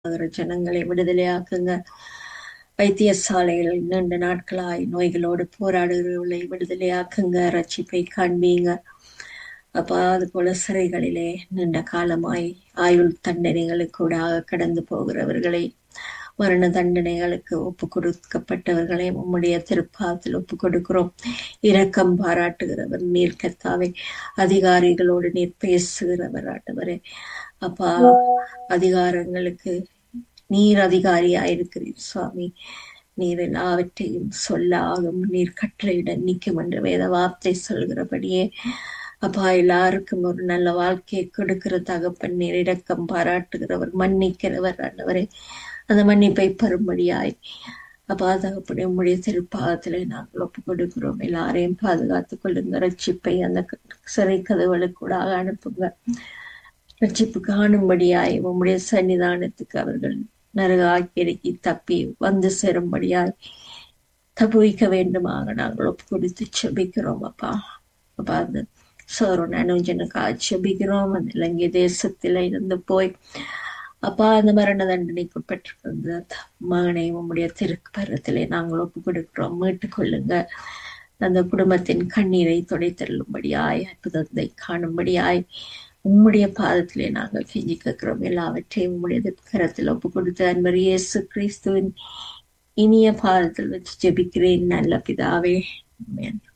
ஆகிற ஜனங்களை விடுதலையாக்குங்க வைத்தியசாலையில் நீண்ட நாட்களாய் நோய்களோடு போராடுகிறவர்களை விடுதலையாக்குங்க ரட்சிப்பை காண்பீங்க அப்பா அது போல சிறைகளிலே நீண்ட காலமாய் ஆயுள் தண்டனைகளுக்கூடாக கடந்து போகிறவர்களை மரண தண்டனைகளுக்கு ஒப்பு கொடுக்கப்பட்டவர்களை உம்முடைய திருப்பாதத்தில் ஒப்பு கொடுக்கிறோம் இரக்கம் பாராட்டுகிறவர் நீர் கத்தாவை அதிகாரிகளோடு நீர் பேசுகிறவர் ஆட்டவரே அப்பா அதிகாரங்களுக்கு நீர் அதிகாரியாயிருக்கிறீர் சுவாமி நீர் எல்லாவற்றையும் சொல்லாகும் நீர் கட்டளையிட நிற்கும் என்று வேத வார்த்தை சொல்கிறபடியே அப்பா எல்லாருக்கும் ஒரு நல்ல வாழ்க்கையை கொடுக்கிற தகப்பன் நீர் இரக்கம் பாராட்டுகிறவர் மன்னிக்கிறவர் ஆண்டவரே அந்த மன்னிப்பை பெறும்படியாய் அப்பா தகப்படி உம்முடைய திருப்பாகத்துல நாங்கள் ஒப்பு கொடுக்கிறோம் எல்லாரையும் பாதுகாத்துக் கொள்ளுங்க ரட்சிப்பை அந்த சிறை கதவுகளுக்கூடாக அனுப்புங்க ரட்சிப்பு காணும்படியாய் உம்முடைய சன்னிதானத்துக்கு அவர்கள் நரகாக்கிரைக்கு தப்பி வந்து சேரும்படியாய் தப்புவிக்க வேண்டுமாக நாங்கள் ஒப்பு கொடுத்து செபிக்கிறோம் அப்பா அப்பா அந்த சோரன் அனுஜனுக்காக செபிக்கிறோம் அந்த இலங்கை தேசத்தில இருந்து போய் அப்பா அந்த மரண தண்டனைக்கு பெற்றிருந்த மகனை உம்முடைய திருப்பரத்திலே நாங்கள் ஒப்பு கொடுக்கிறோம் மீட்டுக் கொள்ளுங்க அந்த குடும்பத்தின் கண்ணீரை துடைத்தள்ளும்படியாய் அற்புதத்தை காணும்படியாய் உம்முடைய பாதத்திலே நாங்கள் கெஞ்சி கேட்கிறோம் எல்லாவற்றையும் உம்முடைய கரத்தில் ஒப்பு கொடுத்து அன்பர் இயேசு கிறிஸ்துவின் இனிய பாதத்தில் வச்சு ஜெபிக்கிறேன் நல்ல பிதாவே ஆமென்